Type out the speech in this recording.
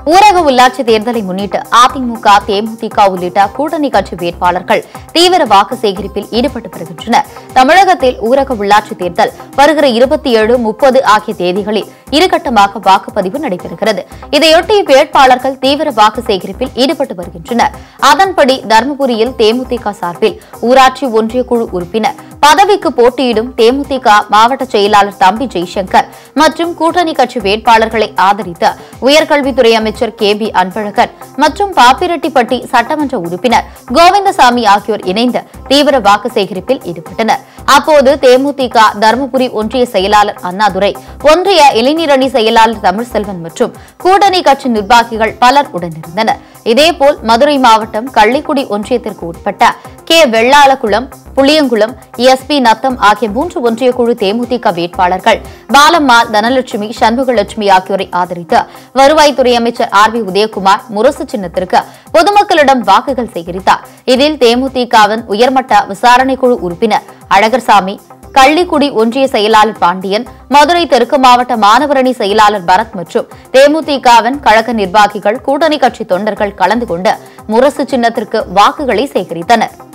ஊரக உள்ளாட்சி தேர்தலை முன்னிட்டு அதிமுக தேமுதிக உள்ளிட்ட கூட்டணி கட்சி வேட்பாளர்கள் தீவிர வாக்கு சேகரிப்பில் ஈடுபட்டு வருகின்றனர் தமிழகத்தில் ஊரக உள்ளாட்சி தேர்தல் வருகிற இருபத்தி ஏழு முப்பது ஆகிய தேதிகளில் இருகட்டமாக வாக்குப்பதிவு நடைபெறுகிறது இதையொட்டி வேட்பாளர்கள் தீவிர வாக்கு சேகரிப்பில் ஈடுபட்டு வருகின்றனர் அதன்படி தருமபுரியில் தேமுதிக சார்பில் ஊராட்சி ஒன்றிய குழு உறுப்பினர் பதவிக்கு போட்டியிடும் தேமுதிக மாவட்ட செயலாளர் தம்பி ஜெய்சங்கர் மற்றும் கூட்டணி கட்சி வேட்பாளர்களை ஆதரித்து உயர்கல்வித்துறை அமைச்சர் கே பி அன்பழகன் மற்றும் பாப்பிரெட்டிப்பட்டி சட்டமன்ற உறுப்பினர் கோவிந்தசாமி ஆகியோர் இணைந்து தீவிர வாக்கு சேகரிப்பில் ஈடுபட்டனர் அப்போது தேமுதிக தருமபுரி ஒன்றிய செயலாளர் அண்ணாதுரை ஒன்றிய இளைஞரணி செயலாளர் தமிழ்செல்வன் மற்றும் கூட்டணி கட்சி நிர்வாகிகள் பலர் உடனிருந்தனர் இதேபோல் மதுரை மாவட்டம் கள்ளிக்குடி ஒன்றியத்திற்கு உட்பட்ட கே வெள்ளாளகுளம் புளியங்குளம் எஸ்பி நத்தம் ஆகிய மூன்று ஒன்றிய குழு தேமுதிக வேட்பாளர்கள் பாலம்மாள் தனலட்சுமி சண்முகலட்சுமி ஆகியோரை ஆதரித்து வருவாய்த்துறை அமைச்சர் ஆர் பி உதயகுமார் முரசு சின்னத்திற்கு பொதுமக்களிடம் வாக்குகள் சேகரித்தார் இதில் தேமுதிகவின் உயர்மட்ட விசாரணை குழு உறுப்பினர் அழகர்சாமி கள்ளிக்குடி ஒன்றிய செயலாளர் பாண்டியன் மதுரை தெற்கு மாவட்ட மாணவரணி செயலாளர் பரத் மற்றும் தேமுதிகவின் கழக நிர்வாகிகள் கூட்டணி கட்சி தொண்டர்கள் கலந்து கொண்டு முரசு சின்னத்திற்கு வாக்குகளை சேகரித்தனர்